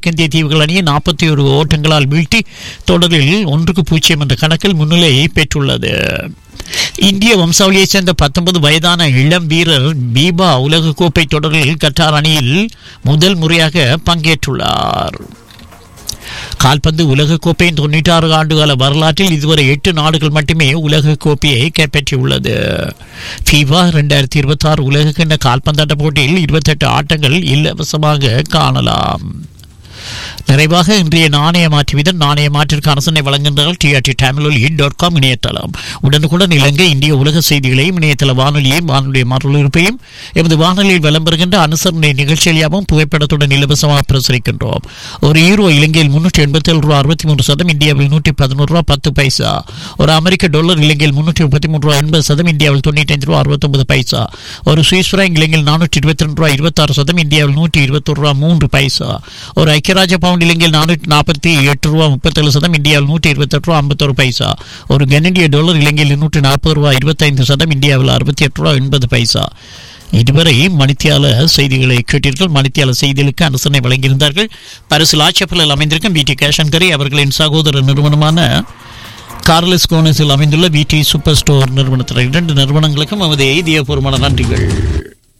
மேற்கிந்திய தீவுகள் அணியை நாற்பத்தி ஒரு ஓட்டங்களால் வீழ்த்தி தொடரில் ஒன்றுக்கு பூஜ்ஜியம் என்ற கணக்கில் முன்னிலை பெற்றுள்ளது இந்திய வம்சாவளியைச் சேர்ந்த பத்தொன்பது வயதான இளம் வீரர் பீபா உலகக்கோப்பை தொடரில் கட்டார் அணியில் முதல் முறையாக பங்கேற்றுள்ளார் கால்பந்து உலகக்கோப்பையின் தொண்ணூற்றி ஆறு ஆண்டுகால வரலாற்றில் இதுவரை எட்டு நாடுகள் மட்டுமே உலகக்கோப்பையை கைப்பற்றியுள்ளது ஃபீவா ரெண்டாயிரத்தி இருபத்தி ஆறு உலகக்கிண்ண கால்பந்தாட்ட போட்டியில் இருபத்தெட்டு ஆட்டங்கள் இலவசமாக காணலாம் நிறைவாக இன்றைய நாணய மாற்று வீதம் நாணய மாற்றிற்கு அரசனை வழங்குகின்றார்கள் டிஆர்டி தமிழொலி டாட் காம் இணையதளம் உடனுக்குடன் இலங்கை இந்திய உலக செய்திகளையும் இணையதள வானொலியையும் வானொலி மறுளிருப்பையும் எமது வானொலியில் விளம்பரம் பெறுகின்ற அனுசரணை நிகழ்ச்சியாகவும் புகைப்படத்துடன் இலவசமாக பிரசுரிக்கின்றோம் ஒரு ஈரோ இலங்கையில் முன்னூற்றி எண்பத்தி ஏழு ரூபா அறுபத்தி மூன்று சதம் இந்தியாவில் நூற்றி பதினோரு ரூபா பத்து பைசா ஒரு அமெரிக்க டாலர் இலங்கையில் முன்னூற்றி முப்பத்தி மூன்று ரூபா எண்பது சதம் இந்தியாவில் தொண்ணூற்றி ஐந்து ரூபா அறுபத்தொன்பது பைசா ஒரு சுவிஸ் பிராங்க் இலங்கையில் நானூற்றி இருபத்தி ரெண்டு ரூபா இருபத்தாறு சதம் இந்தியாவில் நூற்றி இருபத்தொரு ரூபா மூன்று பைசா ஒரு ஐக்கியராஜ பவுண்ட் இலங்கையில் நானூற்றி நாற்பத்தி எட்டு ரூபா முப்பத்தேழு சதம் இந்தியாவில் நூற்றி இருபத்தெட்டு ரூபா ஐம்பத்தொரு பைசா ஒரு கனடிய டாலர் இலங்கையில் நூற்றி நாற்பது ரூபா இருபத்தைந்து சதம் இந்தியாவில் அறுபத்தி எட்டு ரூபா எண்பது பைசா இதுவரை மணித்தியால செய்திகளை கேட்டீர்கள் மணித்தியால செய்திகளுக்கு அரசனை வழங்கியிருந்தார்கள் பரிசு லாச்சப்பலில் அமைந்திருக்கும் விடி கேஷன்கரி அவர்களின் சகோதர நிறுவனமான கார்லஸ் கோனஸில் அமைந்துள்ள விடி சூப்பர் ஸ்டோர் நிறுவனத்தில் இரண்டு நிறுவனங்களுக்கும் நமது எய்தியபூர்வமான நன்றிகள்